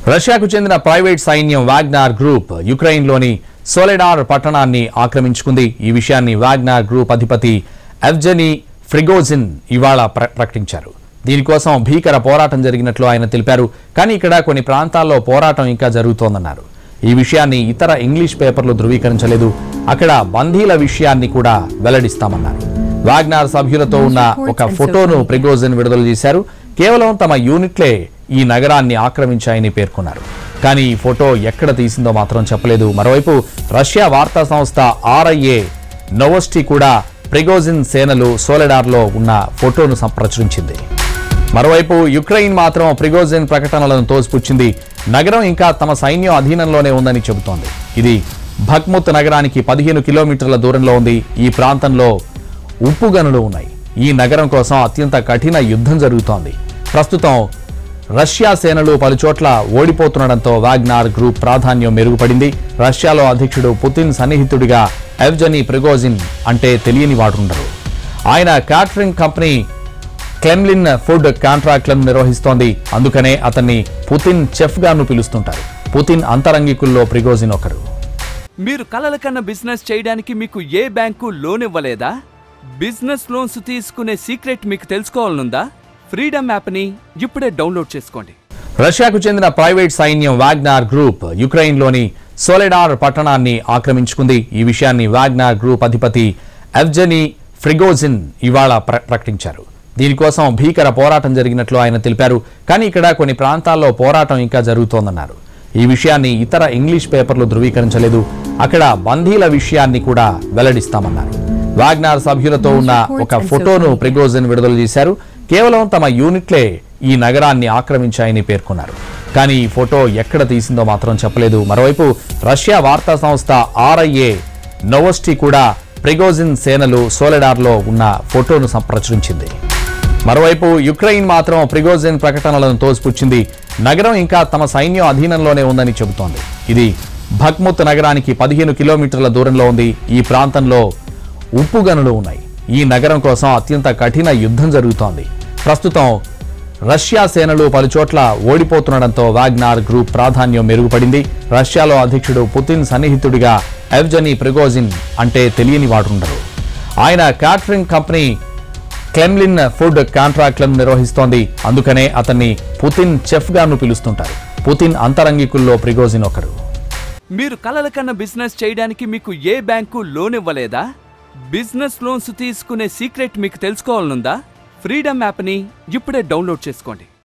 రష్యాకు చెందిన ప్రైవేట్ సైన్యం వాగ్నార్ గ్రూప్ యుక్రెయిన్లోని సోలెడార్ పట్టణాన్ని ఆక్రమించుకుంది ఈ విషయాన్ని వాగ్నార్ గ్రూప్ అధిపతి ఎవ్జనీ ఫ్రిగోజిన్ ఇవాళ ప్ర- ప్రకటించారు దీనికోసం భీకర పోరాటం జరిగినట్లు ఆయన తెలిపారు కానీ ఇక్కడ కొన్ని ప్రాంతాల్లో పోరాటం ఇంకా జరుగుతోందన్నారు ఈ విషయాన్ని ఇతర ఇంగ్లీష్ పేపర్లు ధృవీకరించలేదు అక్కడ బందీల విషయాన్ని కూడా వెల్లడిస్తామన్నారు వాగ్నార్ సభ్యులతో ఉన్న ఒక ఫోటోను ప్రిగోజిన్ విడుదల చేశారు కేవలం తమ యూనిట్లే ఈ నగరాన్ని ఆక్రమించాయని పేర్కొన్నారు కానీ ఈ ఫోటో ఎక్కడ తీసిందో మాత్రం చెప్పలేదు మరోవైపు రష్యా వార్తా సంస్థ ఆర్ఐఏ నోవోస్టీ కూడా ప్రిగోజిన్ సేనలు సోలెడార్లో ఉన్న ఫోటోను సం- ప్రచురించింది మరోవైపు యుక్రెయిన్ మాత్రం ప్రిగోజిన్ ప్రకటనలను తోసిపుచ్చింది నగరం ఇంకా తమ సైన్యం అధీనంలోనే ఉందని చెబుతోంది ఇది భక్ముత్ నగరానికి పదిహేను కిలోమీటర్ల దూరంలో ఉంది ఈ ప్రాంతంలో ఉప్పు గనులు ఉన్నాయి ఈ నగరం కోసం అత్యంత కఠిన యుద్ధం జరుగుతోంది ప్రస్తుతం రష్యా సేనలు పలుచోట్ల ఓడిపోతుండటంతో వాగ్నార్ గ్రూప్ ప్రాధాన్యం మెరుగుపడింది రష్యాలో అధ్యక్షుడు పుతిన్ సన్నిహితుడిగా ఎవ్జనీ ప్రిగోజిన్ అంటే తెలియని వాడుండరు ఆయన క్యాటరింగ్ కంపెనీ క్లెమ్లిన్ ఫుడ్ కాంట్రాక్ట్లను నిర్వహిస్తోంది అందుకనే అతన్ని పుతిన్ చెఫ్ గాను పిలుస్తుంటారు పుతిన్ అంతరంగికుల్లో ప్రిగోజిన్ ఒకరు మీరు కలల కన్న బిజినెస్ చేయడానికి మీకు ఏ బ్యాంకు లోన్ ఇవ్వలేదా బిజినెస్ లోన్స్ తీసుకునే సీక్రెట్ మీకు తెలుసుకోవాలనుందా ఫ్రీడమ్ యాప్ని ఇప్పుడే డౌన్లోడ్ చేసుకోండి రష్యాకు చెందిన ప్రైవేట్ సైన్యం వాగ్నార్ గ్రూప్ యుక్రెయిన్లోని సోలెడార్ పట్టణాన్ని ఆక్రమించుకుంది ఈ విషయాన్ని వాగ్నార్ గ్రూప్ అధిపతి ఎవ్జనీ ఫ్రిగోజిన్ ఇవాళ ప్ర- ప్రకటించారు దీనికోసం భీకర పోరాటం జరిగినట్లు ఆయన తెలిపారు కానీ ఇక్కడ కొన్ని ప్రాంతాల్లో పోరాటం ఇంకా జరుగుతోందన్నారు ఈ విషయాన్ని ఇతర ఇంగ్లీష్ పేపర్లు ధృవీకరించలేదు అక్కడ బందీల విషయాన్ని కూడా వెల్లడిస్తామన్నారు వాగ్నార్ సభ్యులతో ఉన్న ఒక ఫోటోను ప్రిగోజిన్ విడుదల చేశారు కేవలం తమ యూనిట్లే ఈ నగరాన్ని ఆక్రమించాయని పేర్కొన్నారు కానీ ఈ ఫోటో ఎక్కడ తీసిందో మాత్రం చెప్పలేదు మరోవైపు రష్యా వార్తా సంస్థ ఆర్ఐఏ నోవోస్టీ కూడా ప్రిగోజిన్ సేనలు సోలెడార్లో ఉన్న ఫోటోను సం- ప్రచురించింది మరోవైపు యుక్రెయిన్ మాత్రం ప్రిగోజిన్ ప్రకటనలను తోసిపుచ్చింది నగరం ఇంకా తమ సైన్యం అధీనంలోనే ఉందని చెబుతోంది ఇది భక్ముత్ నగరానికి పదిహేను కిలోమీటర్ల దూరంలో ఉంది ఈ ప్రాంతంలో ఉప్పు గనులు ఉన్నాయి ఈ నగరం కోసం అత్యంత కఠిన యుద్ధం జరుగుతోంది ప్రస్తుతం రష్యా సేనలు పలుచోట్ల ఓడిపోతుండటంతో వాగ్నార్ గ్రూప్ ప్రాధాన్యం మెరుగుపడింది రష్యాలో అధ్యక్షుడు పుతిన్ సన్నిహితుడిగా ఎవ్జనీ ప్రిగోజిన్ అంటే తెలియని వాడుండరు ఆయన క్యాటరింగ్ కంపెనీ క్లెమ్లిన్ ఫుడ్ కాంట్రాక్ట్లను నిర్వహిస్తోంది అందుకనే అతన్ని పుతిన్ చెఫ్ గాను పిలుస్తుంటారు పుతిన్ అంతరంగికుల్లో ప్రిగోజిన్ ఒకరు మీరు కలల కన్న బిజినెస్ చేయడానికి మీకు ఏ బ్యాంకు లోన్ ఇవ్వలేదా బిజినెస్ లోన్స్ తీసుకునే సీక్రెట్ మీకు తెలుసుకోవాలనుందా ఫ్రీడమ్ యాప్ని ఇప్పుడే డౌన్లోడ్ చేసుకోండి